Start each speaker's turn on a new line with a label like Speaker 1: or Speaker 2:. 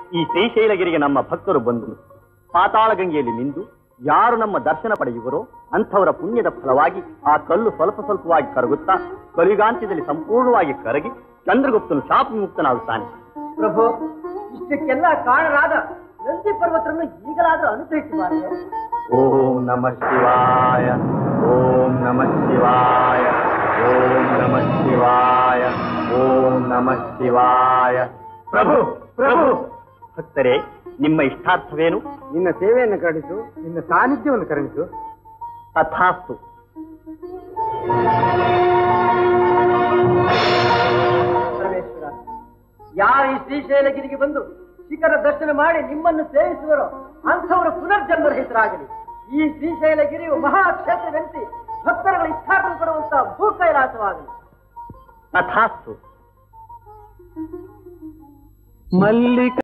Speaker 1: ಈ ಶ್ರೀಶೈಲಗಿರಿಗೆ ನಮ್ಮ ಭಕ್ತರು ಬಂದು ಪಾತಾಳ ಗಂಗೆಯಲ್ಲಿ ನಿಂದು ಯಾರು ನಮ್ಮ ದರ್ಶನ ಪಡೆಯುವರೋ ಅಂಥವರ ಪುಣ್ಯದ ಫಲವಾಗಿ ಆ ಕಲ್ಲು ಸ್ವಲ್ಪ ಸ್ವಲ್ಪವಾಗಿ ಕರಗುತ್ತಾ ಕಲಿಗಾಂತ್ಯದಲ್ಲಿ ಸಂಪೂರ್ಣವಾಗಿ ಕರಗಿ ಚಂದ್ರಗುಪ್ತನು ಶಾಪ ಮುಕ್ತನಾಗುತ್ತಾನೆ
Speaker 2: ಪ್ರಭು ಇಷ್ಟಕ್ಕೆಲ್ಲ ಕಾರಣರಾದ ನಂದಿ ಪರ್ವತರನ್ನು ಈಗಲಾದ್ರೂ ಅನುಗ್ರಹಿಸಬಾರದೆ
Speaker 1: ಓಂ ನಮ ಶಿವಾಯ ಓಂ ನಮ ಶಿವಾಯ ಓಂ ನಮ ಶಿವಾಯ ಓಂ ನಮ ಶಿವಾಯ ಪ್ರಭು ಪ್ರಭು ಭಕ್ತರೇ ನಿಮ್ಮ ಇಷ್ಟಾರ್ಥವೇನು
Speaker 2: ನಿನ್ನ ಸೇವೆಯನ್ನು ಕರುಣಿಸು ನಿನ್ನ ಸಾನ್ನಿಧ್ಯವನ್ನು ಕರುಣಿಸು
Speaker 1: ತಥಾಸ್ತು
Speaker 2: ಪರಮೇಶ್ವರ ಯಾರು ಈ ಶ್ರೀಶೈಲಗಿರಿಗೆ ಬಂದು ಶಿಖರ ದರ್ಶನ ಮಾಡಿ ನಿಮ್ಮನ್ನು ಸೇವಿಸುವರೋ ಅಂಥವರ ಪುನರ್ಜನ್ಮ ರಹಿತರಾಗಲಿ ಈ ಶ್ರೀಶೈಲಗಿರಿಯು ಮಹಾಕ್ಷೇತ್ರವೆನಿಸಿ ಭಕ್ತರುಗಳ ಇಷ್ಟಾರ್ಥ ಪಡುವಂತ ಭೂ ಕೈಲಾಸವಾಗಲಿ
Speaker 1: ತಥಾಸ್ತು
Speaker 3: ಮಲ್ಲಿಕ